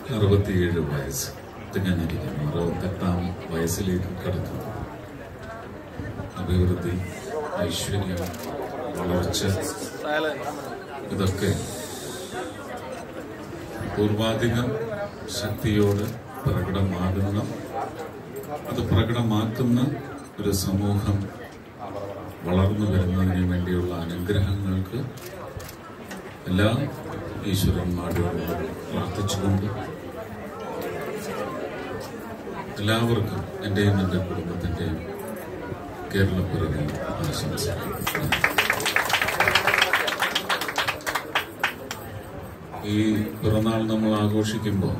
അറുപത്തിയേഴ് വയസ്സ് തികഞ്ഞിരിക്കുന്നു അറുപത്തെട്ടാം വയസ്സിലേക്ക് കടക്കുന്നു അഭിവൃദ്ധി ഐശ്വര്യം വളർച്ച ഇതൊക്കെ പൂർവാധികം ശക്തിയോട് പ്രകടമാകുന്ന അത് പ്രകടമാക്കുന്ന ഒരു സമൂഹം വളർന്നു വരുന്നതിന് വേണ്ടിയുള്ള അനുഗ്രഹങ്ങൾക്ക് എല്ലാ ഈശ്വരന്മാരോടും പ്രാർത്ഥിച്ചുകൊണ്ട് എല്ലാവർക്കും എന്റെയും എൻ്റെ കുടുംബത്തിന്റെയും കേരളപ്പിറവി ആശംസിക്കുന്നു ഈ പിറന്നാൾ നമ്മൾ ആഘോഷിക്കുമ്പോൾ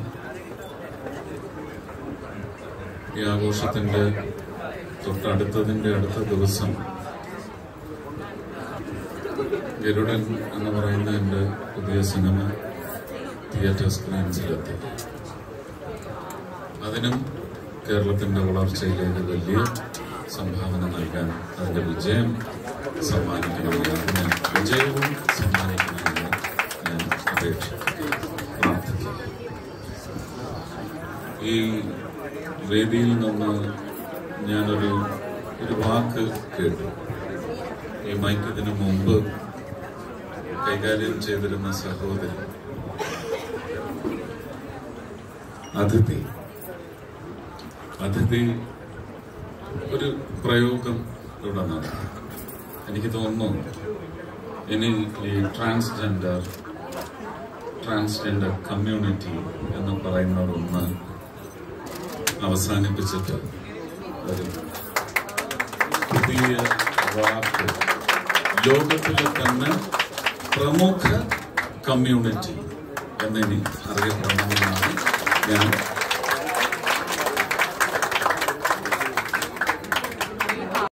ഈ ആഘോഷത്തിന്റെ തൊട്ടടുത്തതിന്റെ അടുത്ത ദിവസം ഗരുഡൻ എന്ന് പറയുന്ന എൻ്റെ പുതിയ സിനിമ തിയേറ്റർ സ്ക്രീൻസിലെത്തി അതിനും കേരളത്തിന്റെ വളർച്ചയിലേക്ക് വലിയ സംഭാവന നൽകാൻ അതിന്റെ വിജയം സമ്മാനിക്കണമെന്ന് അതിന് വിജയവും സമ്മാനിക്കണമെന്ന് ഞാൻ അപേക്ഷിക്കുന്നു പ്രാർത്ഥിക്കുന്നു ഈ വേദിയിൽ നിന്ന് ഞാനൊരു ഒരു വാക്ക് കേട്ടു ഈ മൈക്ക് ഇതിനു മുമ്പ് കൈകാര്യം ചെയ്തിരുന്ന സഹോദരി അതിഥി അതിഥി ഒരു പ്രയോഗം ഇവിടെ നടന്നു എനിക്ക് തോന്നുന്നു ഇനി ഈ ട്രാൻസ്ജെൻഡർ ട്രാൻസ്ജെൻഡർ കമ്മ്യൂണിറ്റി എന്ന് പറയുന്നതൊന്ന് അവസാനിപ്പിച്ചിട്ട് ഒരു പുതിയ വാക്ക് ലോകത്തിലെ തന്നെ പ്രമുഖ കമ്മ്യൂണിറ്റി എന്നിനി അറിയപ്പെടണമെന്നാണ് ഞാൻ